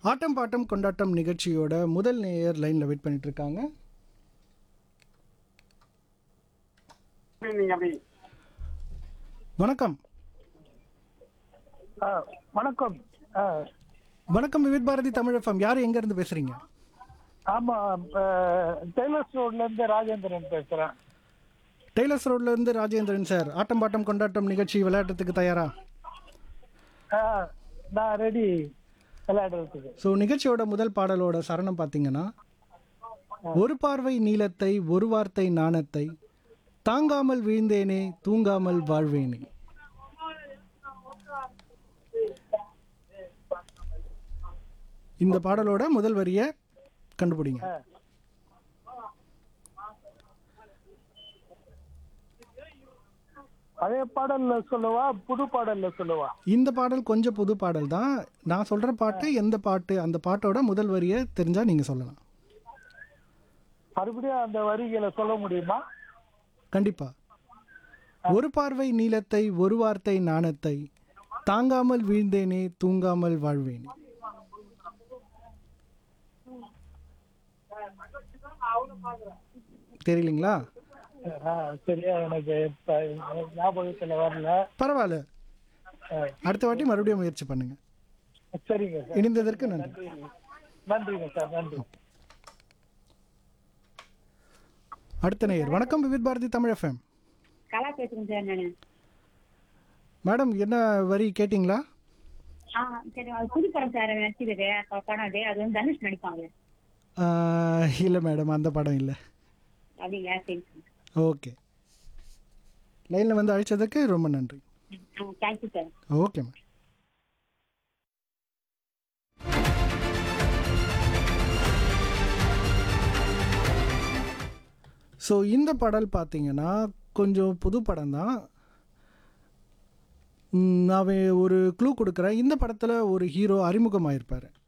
ஆட்டம் bottom கொண்டாட்டம் நிகழ்ச்சியோட முதல் நேயர் லைனில் வெயிட் பண்ணிட்டு இருக்காங்க நீங்க அப்படி வணக்கம் ஆ, வணக்கம் ஆ, வணக்கம் விவித் பாரதி தமிழ் எஃப்எம் யார் எங்கேருந்து பேசுகிறீங்க ஆமா ஆ, டெய்லர்ஸ் ரோட்ல இருந்து ராஜேந்திரன் பேசுறேன் டெய்லர்ஸ் ரோட்ல இருந்து ராஜேந்திரன் சார் ஆட்டம் பாட்டம் கொண்டாட்டம் நிகழ்ச்சி விளையாட்டுறதுக்கு தயாரா ஆ, நான் ரெடி விளையாடுறதுக்கு ஸோ நிகழ்ச்சியோட முதல் பாடலோட சரணம் பார்த்தீங்கன்னா ஒரு பார்வை நீளத்தை ஒரு வார்த்தை நாணத்தை தாங்காமல் வீழ்ந்தேனே தூங்காமல் வாழ்வேனே இந்த பாடலோட முதல் வரியை கண்டுபிடிங்க அதே பாடல்ல சொல்லவா புது பாடல்ல சொல்லவா இந்த பாடல் கொஞ்சம் புது பாடல் தான் நான் சொல்ற பாட்டு எந்த பாட்டு அந்த பாட்டோட முதல் வரியை தெரிஞ்சா நீங்க சொல்லலாம் மறுபடியும் அந்த வரிகளை சொல்ல முடியுமா கண்டிப்பா ஒரு பார்வை நீளத்தை ஒரு வார்த்தை நாணத்தை தாங்காமல் வீழ்ந்தேனே தூங்காமல் வாழ்வேனே தெரியலீங்களா ஆ, சரியா எனக்கு இப்ப ஞாபகத்துல வரல பரவாயில்ல ஆ, அடுத்த வாட்டி மறுபடியும் முயற்சி பண்ணுங்க சரிங்க சார் இணைந்ததற்கு நன்றி நன்றிங்க சார் நன்றி அடுத்த நேயர் வணக்கம் விவித் பாரதி தமிழ் எஃப்எம் கலா பேசுறேன் சார் நானு மேடம் என்ன வரி கேட்டிங்களா ஆ சரி அது புது படம் சார் நடிச்சது ப- படம் அது அது வந்து தனுஷ் நடிப்பாங்க இல்லை மேடம் அந்த படம் இல்லை அப்படிங்களா சரி ஓகே லைனில் வந்து அழைச்சதுக்கு ரொம்ப நன்றி thank you sir okay ma'am so இந்த பாடல் பார்த்தீங்கன்னா கொஞ்சம் புது படம் தான் நான் வே- ஒரு க்ளூ கொடுக்குறேன் இந்த படத்தில் ஒரு ஹீரோ அறிமுகமாயிருப்பார்